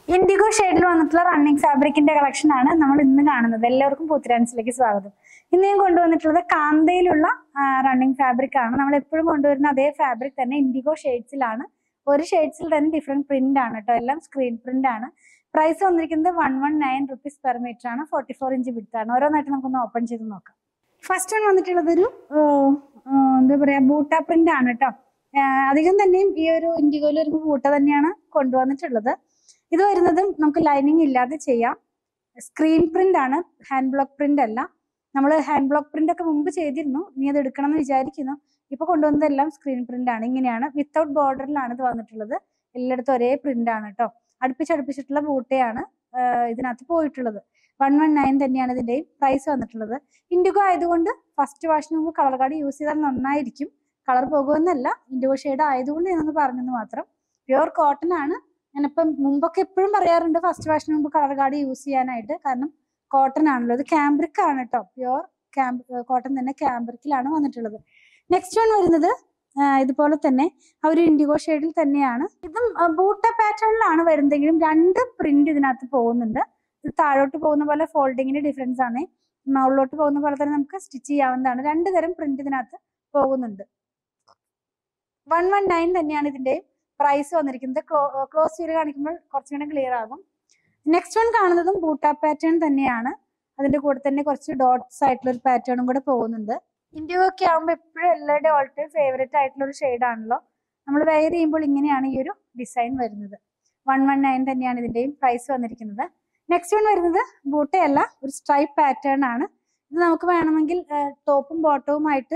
IndiGo ഷെയ്ഡിൽ വന്നിട്ടുള്ള running ഫാബ്രിക്കിന്റെ collection ആണ് നമ്മൾ ഇന്ന് കാണുന്നത് എല്ലാവർക്കും പൂത്തിരാൻസിലേക്ക് സ്വാഗതം ഇന്ന് ഞാൻ കൊണ്ടുവന്നിട്ടുള്ളത് കാന്തയിലുള്ള റണ്ണിങ് ഫാബ്രിക് ആണ് നമ്മൾ എപ്പോഴും കൊണ്ടുവരുന്ന അതേ ഫാബ്രിക് തന്നെ ഇൻഡിഗോ ഷെയ്ഡ്സിലാണ് ഒരു ഷെയ്ഡ്സിൽ തന്നെ ഡിഫറെന്റ് പ്രിന്റ് ആണ് കേട്ടോ എല്ലാം സ്ക്രീൻ പ്രിന്റ് ആണ് പ്രൈസ് വന്നിരിക്കുന്നത് one one nine rupees per metre ആണ് ഫോർട്ടി ഫോർ ഇഞ്ച് വിട്ട് ആണ് ഓരോന്നായിട്ട് നമുക്കൊന്ന് ഓപ്പൺ ചെയ്ത് നോക്കാം ഫസ്റ്റ് വൺ വന്നിട്ടുള്ളത് ഒരു എന്താ പറയാ ബൂട്ട പ്രിന്റ് ആണ് കേട്ടോ അധികം തന്നെയും ഈ ഒരു ഇൻഡിഗോയിൽ ഒരു ബൂട്ട തന്നെയാണ് കൊണ്ടുവന്നിട്ടുള്ളത് ഇത് വരുന്നതും നമുക്ക് ലൈനിങ് ഇല്ലാതെ ചെയ്യാം സ്ക്രീൻ പ്രിന്റ് ആണ് ഹാൻഡ് ബ്ലോക്ക് പ്രിന്റ് അല്ല നമ്മൾ ഹാൻഡ് ബ്ലോക്ക് പ്രിന്റ് ഒക്കെ മുമ്പ് ചെയ്തിരുന്നു ഇനി അത് എടുക്കണം എന്ന് വിചാരിക്കുന്നു ഇപ്പൊ കൊണ്ടുവന്നതെല്ലാം സ്ക്രീൻ പ്രിന്റ് ആണ് ഇങ്ങനെയാണ് വിത്തൗട്ട് ബോർഡറിലാണ് ഇത് വന്നിട്ടുള്ളത് എല്ലായിടത്തും ഒരേ പ്രിന്റ് ആണ് കേട്ടോ അടുപ്പിച്ചടുപ്പിച്ചിട്ടുള്ള ബൂട്ടയാണ് ഇതിനകത്ത് പോയിട്ടുള്ളത് വൺ വൺ നയൻ തന്നെയാണ് ഇതിന്റെയും പ്രൈസ് വന്നിട്ടുള്ളത് ഇൻഡിഗോ ആയതുകൊണ്ട് ഫസ്റ്റ് വാഷിന് മുമ്പ് കളർ കാർഡ് യൂസ് ചെയ്താൽ നന്നായിരിക്കും കളർ പോകുമെന്നല്ല ഇൻഡിഗോ ഷെയ്ഡ് ആയതുകൊണ്ട് ഞാനൊന്ന് പറഞ്ഞെന്ന് മാത്രം പ്യുവർ കോട്ടൺ ആണ് ഞാനിപ്പം മുമ്പൊക്കെ എപ്പോഴും പറയാറുണ്ട് ഫസ്റ്റ് വാഷിന് മുമ്പ് കളർ കാർഡ് യൂസ് ചെയ്യാനായിട്ട് കാരണം കോട്ടൺ ആണല്ലോ ഇത് ക്യാമ്പ്രിക് ആണ് കേട്ടോ പ്യുവർ ക്യാമ്പ് കോട്ടൺ തന്നെ ക്യാമ്പ്രിക്കിലാണ് വന്നിട്ടുള്ളത് നെക്സ്റ്റ് വൺ വരുന്നത് ഇതുപോലെ തന്നെ ആ ഒരു ഇൻഡിഗോ ഷെയ്ഡിൽ തന്നെയാണ് ഇതും ബൂട്ട പാറ്റേണിലാണ് വരുന്നതെങ്കിലും രണ്ട് പ്രിന്റ് ഇതിനകത്ത് പോകുന്നുണ്ട് ഇത് താഴോട്ട് പോകുന്ന പോലെ ഫോൾഡിങ്ങിന് ഡിഫറൻസ് ആണ് മുകളിലോട്ട് പോകുന്ന പോലെ തന്നെ നമുക്ക് സ്റ്റിച്ച് ചെയ്യാവുന്നതാണ് രണ്ട് തരം പ്രിന്റ് ഇതിനകത്ത് പോകുന്നുണ്ട് വൺ വൺ നയൻ തന്നെയാണ് ഇതിന്റെ പ്രൈസ് വന്നിരിക്കുന്നത് ക്ലോസ് ചെയ്ത് കാണിക്കുമ്പോൾ കുറച്ചും കൂടെ ക്ലിയർ ആകും നെക്സ്റ്റ് വൺ കാണുന്നതും ബൂട്ട പാറ്റേൺ തന്നെയാണ് അതിന്റെ കൂടെ തന്നെ കുറച്ച് ഡോട്ട്സ് ആയിട്ടുള്ള ഒരു പാറ്റേണും കൂടെ പോകുന്നുണ്ട് ഇന്ത്യ ഒക്കെ ആകുമ്പോൾ എപ്പോഴും എല്ലാവരുടെയും ഓൾ ടൈം ഫേവറേറ്റ് ആയിട്ടുള്ള ഒരു ഷെയ്ഡാണല്ലോ നമ്മൾ വെയർ ചെയ്യുമ്പോൾ ഇങ്ങനെയാണ് ഈ ഒരു ഡിസൈൻ വരുന്നത് വൺ വൺ നയൻ തന്നെയാണ് ഇതിന്റെയും പ്രൈസ് വന്നിരിക്കുന്നത് നെക്സ്റ്റ് വൺ വരുന്നത് ബൂട്ടയല്ല ഒരു സ്ട്രൈപ്പ് പാറ്റേൺ ആണ് ഇത് നമുക്ക് വേണമെങ്കിൽ ടോപ്പും ബോട്ടവും ആയിട്ട്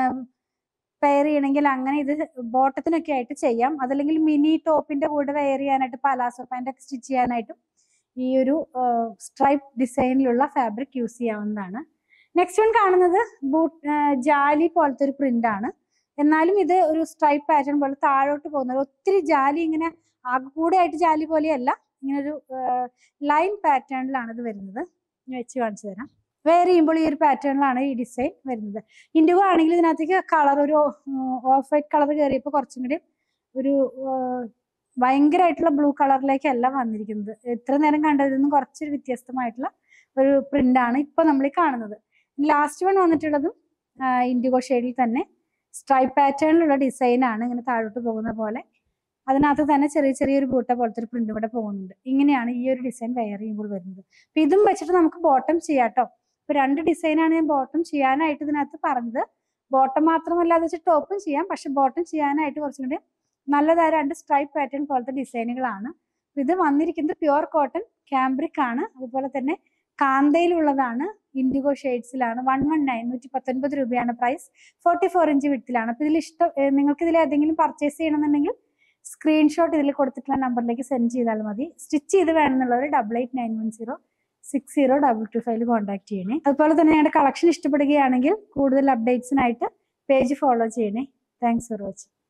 പെയർ ചെയ്യണമെങ്കിൽ അങ്ങനെ ഇത് ബോട്ടത്തിനൊക്കെ ആയിട്ട് ചെയ്യാം അതല്ലെങ്കിൽ മിനി ടോപ്പിന്റെ കൂടെ വെയർ ചെയ്യാനായിട്ട് പലാസോ പാൻ്റ് ഒക്കെ സ്റ്റിച്ച് ചെയ്യാനായിട്ടും ഈ ഒരു സ്ട്രൈപ്പ് ഡിസൈനിലുള്ള ഫാബ്രിക് യൂസ് ചെയ്യാവുന്നതാണ് നെക്സ്റ്റ് വൺ കാണുന്നത് ബൂട്ട് ജാലി പോലത്തെ ഒരു പ്രിന്റ് ആണ് എന്നാലും ഇത് ഒരു സ്ട്രൈപ്പ് പാറ്റേൺ പോലെ താഴോട്ട് പോകുന്നത് ഒത്തിരി ജാലി ഇങ്ങനെ ആകെക്കൂടെ ആയിട്ട് ജാലി പോലെയല്ല ഇങ്ങനെ ഒരു ലൈൻ പാറ്റേണിലാണ് ഇത് വരുന്നത് ഞാൻ വെച്ച് കാണിച്ചു തരാം വെയർ ചെയ്യുമ്പോൾ ഈ ഒരു പാറ്റേണിലാണ് ഈ ഡിസൈൻ വരുന്നത് ഇൻഡിഗോ ആണെങ്കിൽ ഇതിനകത്തേക്ക് കളർ ഒരു ഓഫ് വൈറ്റ് കളർ കയറിയപ്പോൾ കുറച്ചും കൂടി ഒരു ഭയങ്കരമായിട്ടുള്ള ബ്ലൂ കളറിലേക്കല്ല വന്നിരിക്കുന്നത് എത്ര നേരം കണ്ടതിൽ നിന്നും കുറച്ചൊരു വ്യത്യസ്തമായിട്ടുള്ള ഒരു പ്രിന്റ് ആണ് ഇപ്പൊ നമ്മൾ ഈ കാണുന്നത് ലാസ്റ്റ് വൺ വന്നിട്ടുള്ളതും ഇൻഡിഗോ ഷെയ്ഡിൽ തന്നെ സ്ട്രൈപ്പ് പാറ്റേണിലുള്ള ഡിസൈൻ ആണ് ഇങ്ങനെ താഴോട്ട് പോകുന്ന പോലെ അതിനകത്ത് തന്നെ ചെറിയ ചെറിയൊരു ബൂട്ട പോലത്തെ ഒരു പ്രിന്റ് കൂടെ പോകുന്നുണ്ട് ഇങ്ങനെയാണ് ഈ ഒരു ഡിസൈൻ വെയർ ചെയ്യുമ്പോൾ വരുന്നത് അപ്പൊ ഇതും വെച്ചിട്ട് നമുക്ക് ബോട്ടം ചെയ്യാം കേട്ടോ ഇപ്പൊ രണ്ട് ഡിസൈനാണ് ഞാൻ ബോട്ടം ചെയ്യാനായിട്ട് ഇതിനകത്ത് പറഞ്ഞത് ബോട്ടം മാത്രമല്ല അത് വെച്ച് ടോപ്പും ചെയ്യാം പക്ഷെ ബോട്ടം ചെയ്യാനായിട്ട് കുറച്ചും കൂടി നല്ലതായ രണ്ട് സ്ട്രൈപ്പ് പാറ്റേൺ പോലത്തെ ഡിസൈനുകളാണ് ഇത് വന്നിരിക്കുന്നത് പ്യുവർ കോട്ടൺ ക്യാമ്പ്രിക് ആണ് അതുപോലെ തന്നെ കാന്തയിലുള്ളതാണ് ഇൻഡിഗോ ഷെയ്ഡ്സിലാണ് വൺ വൺ നയൻ നൂറ്റി പത്തൊൻപത് രൂപയാണ് പ്രൈസ് ഫോർട്ടി ഫോർ ഇഞ്ച് വിട്ടിലാണ് അപ്പൊ ഇതിൽ ഇഷ്ടം നിങ്ങൾക്ക് ഇതിൽ ഏതെങ്കിലും പർച്ചേസ് ചെയ്യണമെന്നുണ്ടെങ്കിൽ സ്ക്രീൻഷോട്ട് ഇതിൽ കൊടുത്തിട്ടുള്ള നമ്പറിലേക്ക് സെൻഡ് ചെയ്താൽ മതി സ്റ്റിച്ച് ചെയ്ത് വേണമെന്നുള്ളവർ double eight nine one zero six zero double two five contact ചെയ്യണേ അതുപോലെ തന്നെ ഞങ്ങളുടെ കളക്ഷൻ ഇഷ്ടപ്പെടുകയാണെങ്കിൽ കൂടുതൽ അപ്ഡേറ്റ്സിനായിട്ട് പേജ് ഫോളോ ചെയ്യണേ താങ്ക്സ് ഫോർ വാച്ചിങ്